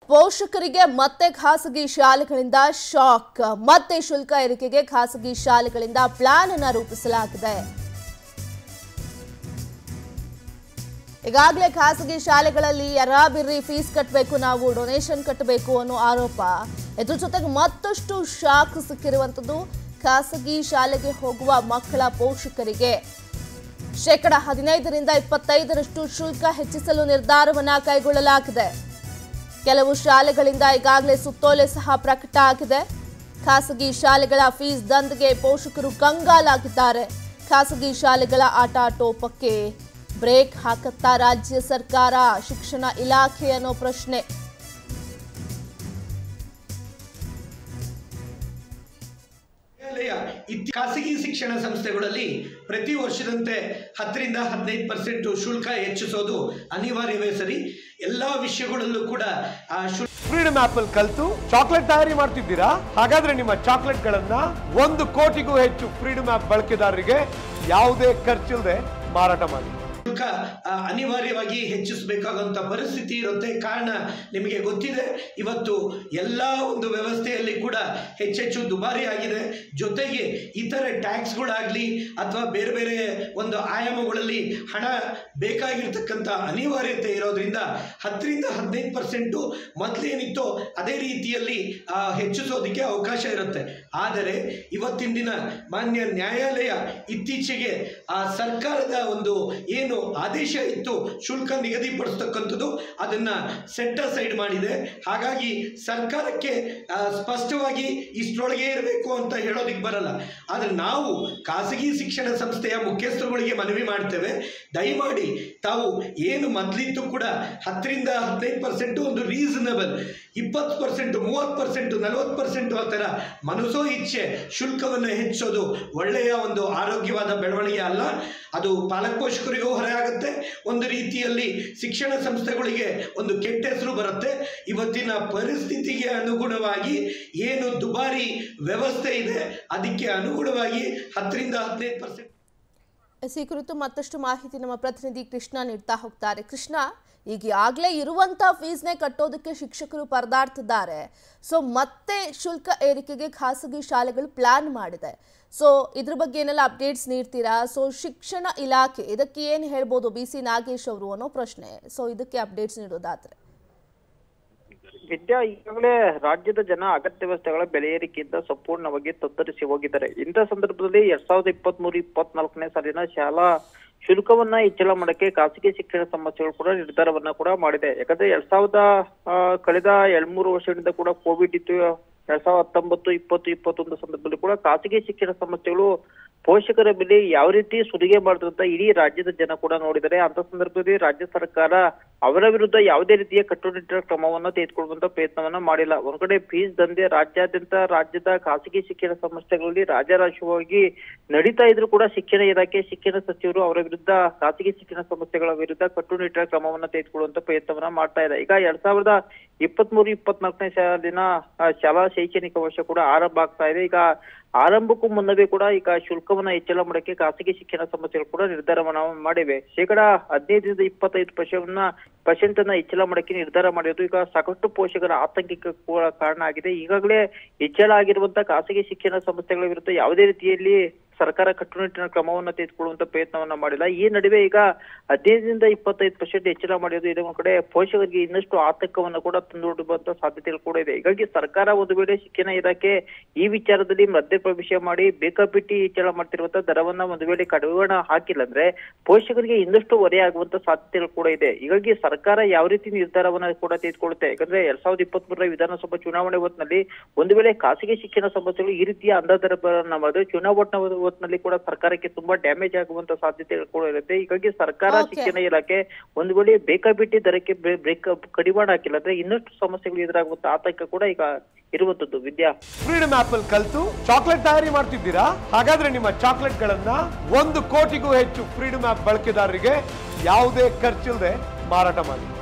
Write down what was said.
ಪೋಷಕರಿಗೆ ಮತ್ತೆ ಖಾಸಗಿ ಶಾಲೆಗಳಿಂದ ಶಾಕ್ ಮತ್ತೆ ಶುಲ್ಕ ಏರಿಕೆಗೆ ಖಾಸಗಿ ಶಾಲೆಗಳಿಂದ ಪ್ಲಾನ್ ಅನ್ನ ರೂಪಿಸಲಾಗಿದೆ ಈಗಾಗಲೇ ಖಾಸಗಿ ಶಾಲೆಗಳಲ್ಲಿ ಯರಾಬಿರ್ರಿ ಫೀಸ್ ಕಟ್ಟಬೇಕು ನಾವು ಡೊನೇಷನ್ ಕಟ್ಟಬೇಕು ಅನ್ನೋ ಆರೋಪ ಇದ್ರ ಜೊತೆಗೆ ಮತ್ತಷ್ಟು ಶಾಕ್ ಸಿಕ್ಕಿರುವಂಥದ್ದು ಖಾಸಗಿ ಶಾಲೆಗೆ ಹೋಗುವ ಮಕ್ಕಳ ಪೋಷಕರಿಗೆ ಶೇಕಡ ಹದಿನೈದರಿಂದ ಇಪ್ಪತ್ತೈದರಷ್ಟು ಶುಲ್ಕ ಹೆಚ್ಚಿಸಲು ನಿರ್ಧಾರವನ್ನ ಕೈಗೊಳ್ಳಲಾಗಿದೆ ಕೆಲವು ಶಾಲೆಗಳಿಂದ ಈಗಾಗಲೇ ಸುತ್ತೋಲೆ ಸಹ ಪ್ರಕಟ ಆಗಿದೆ ಖಾಸಗಿ ಶಾಲೆಗಳ ಫೀಸ್ ದಂದ್ಗೆ ಪೋಷಕರು ಕಂಗಾಲಾಗಿದ್ದಾರೆ ಖಾಸಗಿ ಶಾಲೆಗಳ ಆಟಾಟೋಪಕ್ಕೆ ಬ್ರೇಕ್ ಹಾಕತ್ತಾ ರಾಜ್ಯ ಸರ್ಕಾರ ಶಿಕ್ಷಣ ಇಲಾಖೆ ಅನ್ನೋ ಪ್ರಶ್ನೆ ನ್ಯಾಯಾಲಯ ಇತ್ತಿ- ಖಾಸಗಿ ಶಿಕ್ಷಣ ಸಂಸ್ಥೆಗಳಲ್ಲಿ ಪ್ರತಿ ವರ್ಷದಂತೆ ಹತ್ತರಿಂದ ಹದಿನೈದು ಪರ್ಸೆಂಟ್ ಶುಲ್ಕ ಹೆಚ್ಚಿಸೋದು ಅನಿವಾರ್ಯವೇ ಸರಿ ಎಲ್ಲಾ ವಿಷಯಗಳಲ್ಲೂ ಕೂಡ ಆ ಶುಲ್ಕ ಫ್ರೀಡಮ್ ಆಪ್ ಅಲ್ಲಿ ಕಲ್ತು ಚಾಕ್ಲೇಟ್ ತಯಾರಿ ಮಾಡ್ತಿದ್ದೀರಾ ಹಾಗಾದ್ರೆ ನಿಮ್ಮ ಚಾಕ್ಲೇಟ್ ಗಳನ್ನ ಒಂದು ಕೋಟಿಗೂ ಹೆಚ್ಚು ಫ್ರೀಡಮ್ ಆಪ್ ಬಳಕೆದಾರರಿಗೆ ಯಾವುದೇ ಖರ್ಚಿಲ್ಲದೆ ಮಾರಾಟ ಮಾಡಿ ಶುಲ್ಕ ಆ, ಅನಿವಾರ್ಯವಾಗಿ ಹೆಚ್ಚಿಸಬೇಕಾದಂಥ ಪರಿಸ್ಥಿತಿ ಇರುತ್ತೆ ಕಾರಣ ನಿಮಗೆ ಗೊತ್ತಿದೆ ಇವತ್ತು ಎಲ್ಲ ಒಂದು ವ್ಯವಸ್ಥೆಯಲ್ಲಿ ಕೂಡ ಹೆಚ್ಚೆಚ್ಚು ದುಬಾರಿ ಆಗಿದೆ ಜೊತೆಗೆ ಇತರೆ ಟ್ಯಾಕ್ಸ್ಗಳಾಗಲಿ ಅಥವಾ ಬೇರೆ ಬೇರೆ ಒಂದು ಆಯಾಮಗಳಲ್ಲಿ ಹಣ ಬೇಕಾಗಿರ್ತಕ್ಕಂಥ ಅನಿವಾರ್ಯತೆ ಇರೋದ್ರಿಂದ ಹತ್ತರಿಂದ ಹದಿನೈದು ಪರ್ಸೆಂಟು ಮೊದಲೇನಿತ್ತೋ ಅದೇ ರೀತಿಯಲ್ಲಿ ಆ, ಹೆಚ್ಚಿಸೋದಕ್ಕೆ ಅವಕಾಶ ಇರುತ್ತೆ ಆದರೆ ಇವತ್ತಿನ ದಿನ ಮಾನ್ಯ ನ್ಯಾಯಾಲಯ ಇತ್ತೀಚೆಗೆ ಆ ಸರ್ಕಾರದ ಒಂದು ಏನು ಆದೇಶ ಇತ್ತು ಶುಲ್ಕ ನಿಗದಿಪಡಿಸ್ತಕ್ಕಂಥದ್ದು ಅದನ್ನ ಸೆಟ್ ಸೈಡ್ ಮಾಡಿದೆ ಹಾಗಾಗಿ ಸರ್ಕಾರಕ್ಕೆ ಆ, ಸ್ಪಷ್ಟವಾಗಿ ಇಷ್ಟರೊಳಗೆ ಇರಬೇಕು ಅಂತ ಹೇಳೋದಿಕ್ಕೆ ಬರಲ್ಲ ಆದರೆ ನಾವು ಖಾಸಗಿ ಶಿಕ್ಷಣ ಸಂಸ್ಥೆಯ ಮುಖ್ಯಸ್ಥರುಗಳಿಗೆ ಮನವಿ ಮಾಡ್ತೇವೆ ದಯಮಾಡಿ ತಾವು ಏನು ಮೊದಲಿತ್ತು ಕೂಡ ಹತ್ತರಿಂದ ಹದಿನೈದು ಪರ್ಸೆಂಟು ಒಂದು ರೀಸನಬಲ್ ಇಪ್ಪತ್ತು ಪರ್ಸೆಂಟು ಮೂವತ್ತು ಪರ್ಸೆಂಟು ನಲವತ್ತು ಪರ್ಸೆಂಟು ಆ ಥರ ಮನಸ್ಸೋ ಇಚ್ಛೆ ಶುಲ್ಕವನ್ನು ಹೆಚ್ಚಿಸೋದು ಒಳ್ಳೆಯ ಒಂದು ಆರೋಗ್ಯವಾದ ಬೆಳವಣಿಗೆ ಅಲ್ಲ ಅದು ಪಾಲಕ ಪೋಷಕರಿಗೂ ಹೊರೆ ಆಗುತ್ತೆ ಒಂದು ರೀತಿಯಲ್ಲಿ ಶಿಕ್ಷಣ ಸಂಸ್ಥೆಗಳಿಗೆ ಒಂದು ಕೆಟ್ಟ ಹೆಸರು ಬರುತ್ತೆ ಇವತ್ತಿನ ಪರಿಸ್ಥಿತಿಗೆ ಅನುಗುಣವಾಗಿ ಏನು ದುಬಾರಿ ವ್ಯವಸ್ಥೆ ಇದೆ ಅದಕ್ಕೆ ಅನುಗುಣವಾಗಿ ಹತ್ತರಿಂದ ಹದಿನೈದು ಪರ್ಸೆಂಟ್ ಎಸ್ ಈ ಕುರಿತು ಮತ್ತಷ್ಟು ಮಾಹಿತಿ ನಮ್ಮ ಪ್ರತಿನಿಧಿ ಕೃಷ್ಣ ನೀಡ್ತಾ ಹೋಗ್ತಾರೆ ಕೃಷ್ಣ ಈಗ ಆಗ್ಲೇ ಇರುವಂತ ಫೀಸ್ನೇ ಕಟ್ಟೋದಕ್ಕೆ ಶಿಕ್ಷಕರು ಪರದಾಡ್ತಿದ್ದಾರೆ ಸೊ ಮತ್ತೆ ಶುಲ್ಕ ಏರಿಕೆಗೆ ಖಾಸಗಿ ಶಾಲೆಗಳು ಪ್ಲಾನ್ ಮಾಡಿದೆ ಸೊ ಇದ್ರ ಬಗ್ಗೆ ಏನೆಲ್ಲ ಅಪ್ಡೇಟ್ಸ್ ನೀಡ್ತೀರಾ ಸೊ ಶಿಕ್ಷಣ ಇಲಾಖೆ ಇದಕ್ಕೆ ಏನು ಹೇಳ್ಬೋದು ಬಿ ಸಿ ನಾಗೇಶ್ ಅವರು ಅನ್ನೋ ಪ್ರಶ್ನೆ ಸೊ ಇದಕ್ಕೆ ಅಪ್ಡೇಟ್ಸ್ ನೀಡೋದಾದ್ರೆ ವಿದ್ಯಾ ಈಗಾಗಲೇ ರಾಜ್ಯದ ಜನ ಅಗತ್ಯ ವ್ಯವಸ್ಥೆಗಳ ಬೆಲೆ ಏರಿಕೆಯಿಂದ ಸಂಪೂರ್ಣವಾಗಿ ತತ್ತರಿಸಿ ಹೋಗಿದ್ದಾರೆ ಇಂಥ ಸಂದರ್ಭದಲ್ಲಿ ಎರಡ್ ಸಾವಿರದ ಇಪ್ಪತ್ತ್ ಮೂರು ಇಪ್ಪತ್ನಾಲ್ಕನೇ ಸಾಲಿನ ಶಾಲಾ ಶುಲ್ಕವನ್ನ ಹೆಚ್ಚಳ ಮಾಡಕ್ಕೆ ಖಾಸಗಿ ಶಿಕ್ಷಣ ಸಂಸ್ಥೆಗಳು ಕೂಡ ನಿರ್ಧಾರವನ್ನ ಕೂಡ ಮಾಡಿದೆ ಯಾಕಂದ್ರೆ ಎರಡ್ ಸಾವಿರದ ಆ, ಕಳೆದ ಎರಡ್ ಮೂರು ವರ್ಷಗಳಿಂದ ಕೂಡ ಕೋವಿಡ್ ಇತ್ತು ಎರಡ್ ಸಾವಿರದ ಹತ್ತೊಂಬತ್ತು ಇಪ್ಪತ್ತು ಇಪ್ಪತ್ತೊಂದು ಸಂದರ್ಭದಲ್ಲಿ ಕೂಡ ಖಾಸಗಿ ಶಿಕ್ಷಣ ಸಂಸ್ಥೆಗಳು ಪೋಷಕರ ಮೇಲೆ ಯಾವ ರೀತಿ ಸುಲಿಗೆ ಮಾಡಿದ್ರು ಅಂತ ಇಡೀ ರಾಜ್ಯದ ಜನ ಕೂಡ ನೋಡಿದ್ದಾರೆ ಅಂತ ಸಂದರ್ಭದಲ್ಲಿ ರಾಜ್ಯ ಸರ್ಕಾರ ಅವರ ವಿರುದ್ಧ ಯಾವುದೇ ರೀತಿಯ ಕಟ್ಟುನಿಟ್ಟಿನ ಕ್ರಮವನ್ನ ತೆಗೆದುಕೊಳ್ಳುವಂತ ಪ್ರಯತ್ನವನ್ನ ಮಾಡಿಲ್ಲ ಒಂದ್ ಕಡೆ ಫೀಸ್ ದಂಧೆ ರಾಜ್ಯಾದ್ಯಂತ ರಾಜ್ಯದ ಖಾಸಗಿ ಶಿಕ್ಷಣ ಸಂಸ್ಥೆಗಳಲ್ಲಿ ರಾಜರಾಶಿಯಾಗಿ ನಡೀತಾ ಇದ್ರು ಕೂಡ ಶಿಕ್ಷಣ ಇಲಾಖೆ ಶಿಕ್ಷಣ ಸಚಿವರು ಅವರ ವಿರುದ್ಧ ಖಾಸಗಿ ಶಿಕ್ಷಣ ಸಂಸ್ಥೆಗಳ ವಿರುದ್ಧ ಕಟ್ಟುನಿಟ್ಟಿನ ಕ್ರಮವನ್ನ ತೆಗೆದುಕೊಳ್ಳುವಂತ ಪ್ರಯತ್ನವನ್ನ ಮಾಡ್ತಾ ಇದೆ ಈಗ ಎರಡ್ ಸಾವಿರದ ಇಪ್ಪತ್ಮೂರು ಇಪ್ಪತ್ನಾಲ್ಕನೇ ಸಾಲಿನ ಆ, ಶಾಲಾ ಶೈಕ್ಷಣಿಕ ವರ್ಷ ಕೂಡ ಆರಂಭ ಆಗ್ತಾ ಇದೆ ಈಗ ಆರಂಭಕ್ಕೂ ಮುನ್ನವೇ ಕೂಡ ಈಗ ಶುಲ್ಕವನ್ನ ಹೆಚ್ಚಳ ಮಾಡಕ್ಕೆ ಖಾಸಗಿ ಶಿಕ್ಷಣ ಸಂಸ್ಥೆಗಳು ಕೂಡ ನಿರ್ಧಾರವನ್ನ ಮಾಡಿವೆ ಶೇಕಡ ಹದಿನೈದರಿಂದ ಇಪ್ಪತ್ತೈದು ಪರ್ಸೆಂಟ್ನ ಪರ್ಸೆಂಟ್ ಅನ್ನ ಹೆಚ್ಚಳ ಮಾಡಕ್ಕೆ ನಿರ್ಧಾರ ಮಾಡಿರೋದು ಈಗ ಸಾಕಷ್ಟು ಪೋಷಕರ ಆತಂಕಕ್ಕೆ ಕೂಡ ಕಾರಣ ಆಗಿದೆ ಈಗಾಗಲೇ ಹೆಚ್ಚಳ ಆಗಿರುವಂತಹ ಖಾಸಗಿ ಶಿಕ್ಷಣ ಸಂಸ್ಥೆಗಳ ವಿರುದ್ಧ ಯಾವುದೇ ರೀತಿಯಲ್ಲಿ ಸರ್ಕಾರ ಕಟ್ಟುನಿಟ್ಟಿನ ಕ್ರಮವನ್ನ ತೆಗೆದುಕೊಳ್ಳುವಂತ ಪ್ರಯತ್ನವನ್ನ ಮಾಡಿಲ್ಲ ಈ ನಡುವೆ ಈಗ ಹದಿನೈದರಿಂದ ಇಪ್ಪತ್ತೈದು ಪರ್ಸೆಂಟ್ ಹೆಚ್ಚಳ ಮಾಡಿರೋದು ಇದರ ಕಡೆ ಪೋಷಕರಿಗೆ ಇನ್ನಷ್ಟು ಆತಂಕವನ್ನ ಕೂಡ ತಂದೊಡ್ಡುವಂತ ಸಾಧ್ಯತೆಗಳು ಕೂಡ ಇದೆ ಹೀಗಾಗಿ ಸರ್ಕಾರ ಒಂದು ವೇಳೆ ಶಿಕ್ಷಣ ಇಲಾಖೆ ಈ ವಿಚಾರದಲ್ಲಿ ಮಧ್ಯಪ್ರವೇಶ ಮಾಡಿ ಬೇಕಾಬಿಟ್ಟಿ ಹೆಚ್ಚಳ ಮಾಡ್ತಿರುವಂತ ದರವನ್ನ ಒಂದು ವೇಳೆ ಕಡಿವಾಣ ಹಾಕಿಲ್ಲ ಅಂದ್ರೆ ಪೋಷಕರಿಗೆ ಇನ್ನಷ್ಟು ಹೊರೆ ಆಗುವಂತ ಸಾಧ್ಯತೆಗಳು ಕೂಡ ಇದೆ ಹೀಗಾಗಿ ಸರ್ಕಾರ ಯಾವ ರೀತಿ ನಿರ್ಧಾರವನ್ನ ಕೂಡ ತೆಗೆದುಕೊಳ್ಳುತ್ತೆ ಯಾಕಂದ್ರೆ ಎರಡ್ ಸಾವಿರದ ಇಪ್ಪತ್ತ್ ಮೂರರ ವಿಧಾನಸಭಾ ಚುನಾವಣೆ ಹೊತ್ತಿನಲ್ಲಿ ಒಂದು ವೇಳೆ ಖಾಸಗಿ ಶಿಕ್ಷಣ ಸಂಸ್ಥೆಗಳು ಈ ರೀತಿಯ ಅಂದಾಜರನ್ನ ಮಾಡಿದ್ರೆ ಚುನಾವಣಾ ಹೊತ್ತಿನಲ್ಲಿ ಕೂಡ ಸರ್ಕಾರಕ್ಕೆ ತುಂಬಾ ಡ್ಯಾಮೇಜ್ ಆಗುವಂತ ಸಾಧ್ಯತೆಗಳು ಕೂಡ ಇರುತ್ತೆ ಹೀಗಾಗಿ ಸರ್ಕಾರ Okay. ಶಿಕ್ಷಣ ಇಲಾಖೆ ಒಂದು ವೇಳೆ ಬೇಕಾಬಿಟ್ಟಿ ದರಕ್ಕೆ ಬ್ರೇಕ್ ಕಡಿವಾಣ ಹಾಕಿಲ್ಲ ಅಂದ್ರೆ ಇನ್ನಷ್ಟು ಸಮಸ್ಯೆಗಳು ಎದುರಾಗುವಂತ ಆತಂಕ ಕೂಡ ಈಗ ಇರುವಂತದ್ದು ವಿದ್ಯಾ ಫ್ರೀಡಮ್ ಆಪ್ ಅಲ್ಲಿ ಕಲ್ತು ಚಾಕ್ಲೇಟ್ ತಯಾರಿ ಮಾಡ್ತಿದ್ದೀರಾ ಹಾಗಾದ್ರೆ ನಿಮ್ಮ ಚಾಕ್ಲೇಟ್ ಗಳನ್ನ ಒಂದು ಕೋಟಿಗೂ ಹೆಚ್ಚು ಫ್ರೀಡಮ್ ಆಪ್ ಬಳಕೆದಾರರಿಗೆ ಯಾವುದೇ ಖರ್ಚಿಲ್ಲದೆ ಮಾರಾಟ ಮಾಡಿ